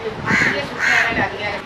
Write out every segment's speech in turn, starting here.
மத்திய சுற்றாடல் அதிகாரம்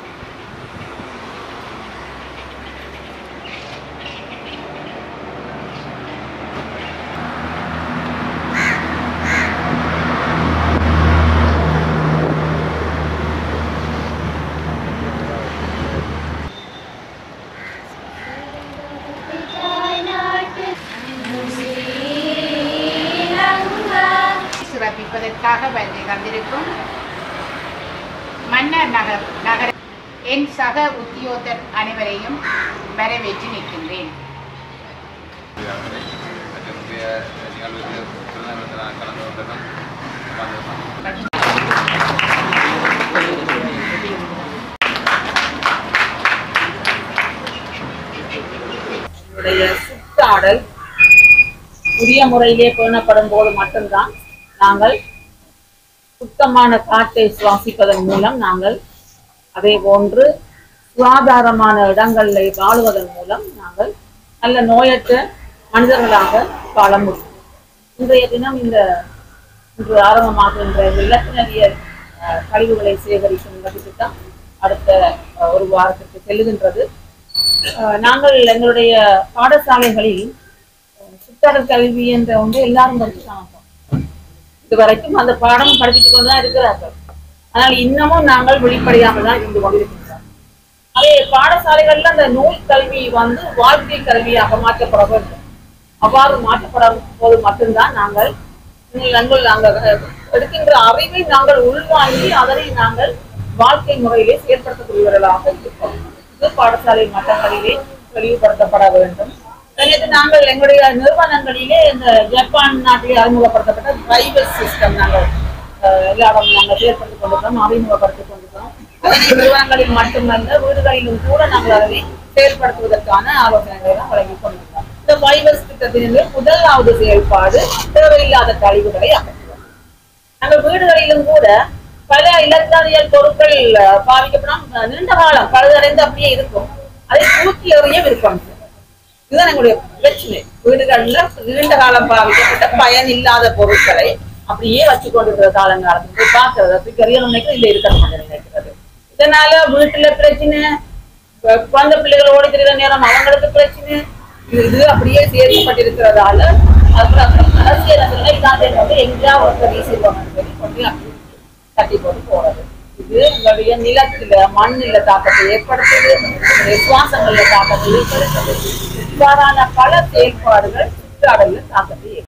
சிறப்பிப்பதற்காக வருகை தந்திருக்கும் மன்னர் நகர் நகர என் சக உத்தியோகர் அனைவரையும் வரவேற்று நிற்கின்றேன் விழாக்களை மற்றும் முந்தைய நிகழ்வுக்கு திருநங்கத்தில் நான் கலந்து கொண்டதும் சந்தோஷம் என்னுடைய சுற்றாடல் உரிய முறையிலே பேணப்படும் போது மட்டும்தான் நாங்கள் சுத்தமான காற்றை சுவாசிப்பதன் மூலம் நாங்கள் அதே போன்று சுகாதாரமான இடங்களில் வாழுவதன் மூலம் நாங்கள் நல்ல நோயற்ற மனிதர்களாக வாழ முடியும் இன்றைய தினம் இந்த இன்று ஆரம்பமாகின்ற இலக்கினரிய அஹ், கழிவுகளை சேகரிக்கும் இந்த திட்டம் அடுத்த அஹ், ஒரு வாரத்திற்கு செல்லுகின்றது அஹ் நாங்கள் எங்களுடைய பாடசாலைகளில் அஹ், சுற்றடல் கல்வி என்ற ஒன்று எல்லாரும் படிச்சுட்டாங்க இதுவரைக்கும் அந்த பாடம் படிச்சுட்டு கொண்டு தான் இருக்கிறார்கள் ஆனால் இன்னமும் நாங்கள் வெளிப்படையாமல் தான் இருந்து கொண்டிருக்கின்றோம் அதே பாடசாலைகள்ல அந்த நூல் கல்வி வந்து வாழ்க்கை கல்வியாக மாற்றப்பட வேண்டும் அவ்வாறு மாற்றப்படும் போது மட்டும்தான் நாங்கள் நாங்கள் நாங்கள் எடுக்கின்ற அறிவை நாங்கள் உள்வாங்கி அதனை நாங்கள் வாழ்க்கை முறையிலே செயற்படுத்தக்கூடியவர்களாக இருப்போம் இது பாடசாலை மட்டங்களிலே தெளிவுபடுத்தப்பட வேண்டும் நேற்று நாங்கள் எங்களுடைய நிறுவனங்களிலே இந்த ஜப்பான் நாட்டிலே அறிமுகப்படுத்தப்பட்ட டிரைவர் சிஸ்டம் நாங்கள் அஹ், எல்லா இடமும் நாங்கள் செயற்படுத்திக் கொண்டிருக்கிறோம் அறிமுகப்படுத்திக் கொண்டிருக்கிறோம் அதனை நிறுவனங்களில் மட்டுமல்ல வீடுகளிலும் கூட நாங்கள் அதனை செயல்படுத்துவதற்கான ஆலோசனைகளை எல்லாம் வழங்கிக் கொண்டிருக்கிறோம் இந்த வைவஸ் திட்டத்திலிருந்து முதலாவது செயல்பாடு தேவையில்லாத கழிவுகளை அகற்றுவோம் நம்ம வீடுகளிலும் கூட பல இலக்கணியல் பொருட்கள் அஹ், பாதிக்கப்படும் அஹ், நீண்ட காலம் பழுதடைந்து அப்படியே இருக்கும் அதை தூக்கி எறிய விருப்பம் இல்லை. இதுதான் எங்களுடைய பிரச்சனை வீடுகள்ல நீண்ட காலம் பாவிக்கப்பட்ட பயன் இல்லாத பொருட்களை அப்படியே வச்சு கொண்டிருக்கிற காலங்காலத்துக்கு போய் பார்க்கறது அப்படி கரியர் நினைக்கிறது இல்ல இருக்கணும் நினைக்கிறது இதனால வீட்டுல பிரச்சனை கு- குழந்தை பிள்ளைகள் ஓடி திரிகிற நேரம் அவங்களுக்கு பிரச்சனை இது இது அப்படியே சேர்க்கப்பட்டிருக்கிறதால அதுல அரசியல் இல்லாத வந்து எங்கேயாவது ஒருத்தர் வீசிடுவாங்க சொல்லி கொண்டு அப்படி தட்டி போட்டு போறது இது உங்களுடைய நிலத்துல மண்ணில தாக்கத்தை ஏற்படுத்துது உங்களுடைய சுவாசங்கள்ல தாக்கத்தை ஏற்படுத்துது இவ்வாறான பல செயல்பாடுகள் சுற்றாடல்ல தாக்கத்தை ஏற்படுத்துது